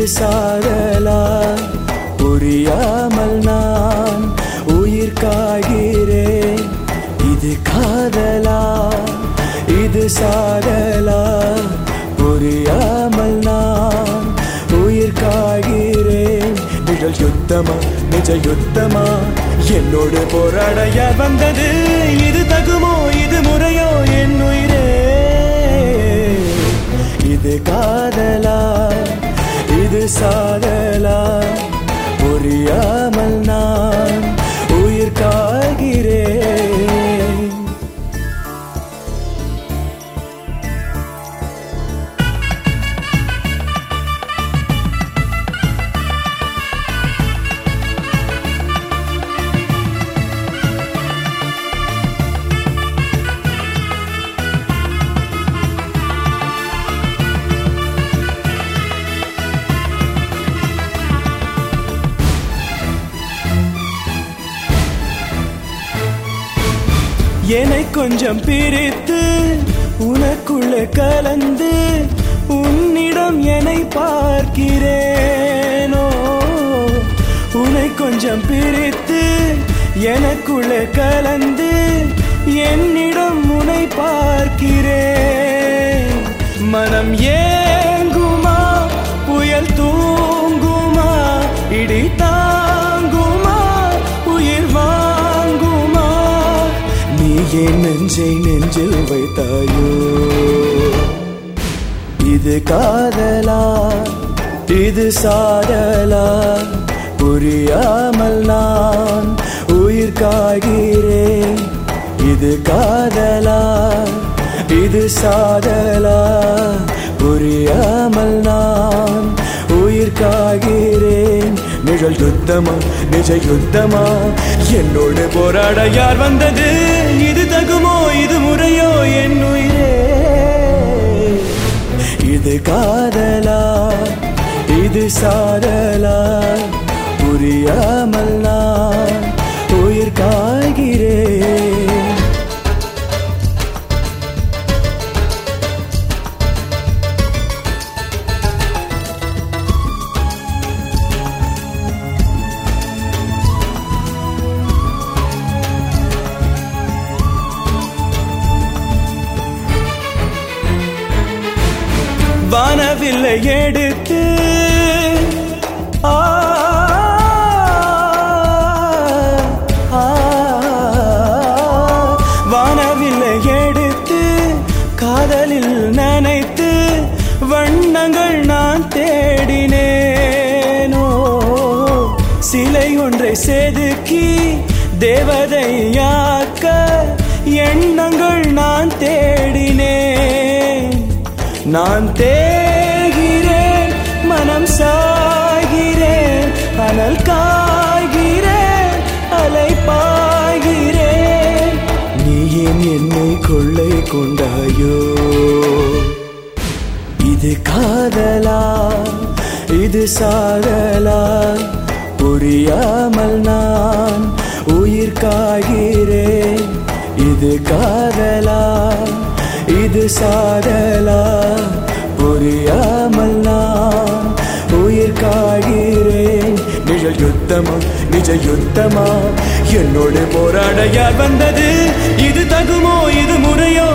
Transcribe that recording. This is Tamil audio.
சாதலா புரியாமல் நான் உயிர் காய்கிறேன் இது காதலா இது சாதலா புரியாமல் நான் உயிர் காய்கிறேன் நிழல் யுத்தமா நிஜ யுத்தமா என்னோடு போராட யார் வந்தது இது தகுமோ இது முறையோ என் உயிரே இது காதலா இது சாதலா புரியாமல் நான் உயிர் காய்கிறேன் என்னை கொஞ்சம் பிரித்து உனக்குள்ள கலந்து உன்னிடம் என்னை பார்க்கிறேனோ உன்னை கொஞ்சம் பிரித்து எனக்குள்ள கலந்து என்னிடம் உன்னை பார்க்கிறேன் மனம் ஏங்குமா புயல் தூங்குமா இடி தாங்குமா உயிர் வாங்குமா நீ என் நெஞ்சை நெஞ்சில் வைத்தாயோ இது காதலா இது சாதலா புரியாமல் நான் உயிர் காய்கிறேன் இது காதலா இது சாதலா புரியாமல் நான் உயிர் காய்கிறேன் நிழல் யுத்தமா நிஜ யுத்தமா என்னோடு போராட யார் வந்தது இது தகுமோ இது முறையோ என் உயிரே இது காதலா இது சாதலா புரியாமல் நான் உயிர் காய்கிறேன் வானவில்லை எடுத்து ஆ, ஆ, வானவில்லை எடுத்து காதலில் நனைத்து வண்ணங்கள் நான் தேடினேனோ சிலை ஒன்றை செதுக்கி தேவதையாக்க எண்ணங்கள் நான் தேடினேன் நான் தேகிறேன் மனம் சாகிறேன் அனல் காய்கிறேன் அலை பாய்கிறேன் நீ ஏன் என்னை கொள்ளை கொண்டாயோ இது காதலா இது சாதலா புரியாமல் நான் உயிர் காய்கிறேன் இது காதலா இது சாதலா புரியாமல் நான் உயிர் காய்கிறேன் நிழல் யுத்தமா நிஜ யுத்தமா என்னோடு போராட யார் வந்தது இது தகுமோ இது முறையோ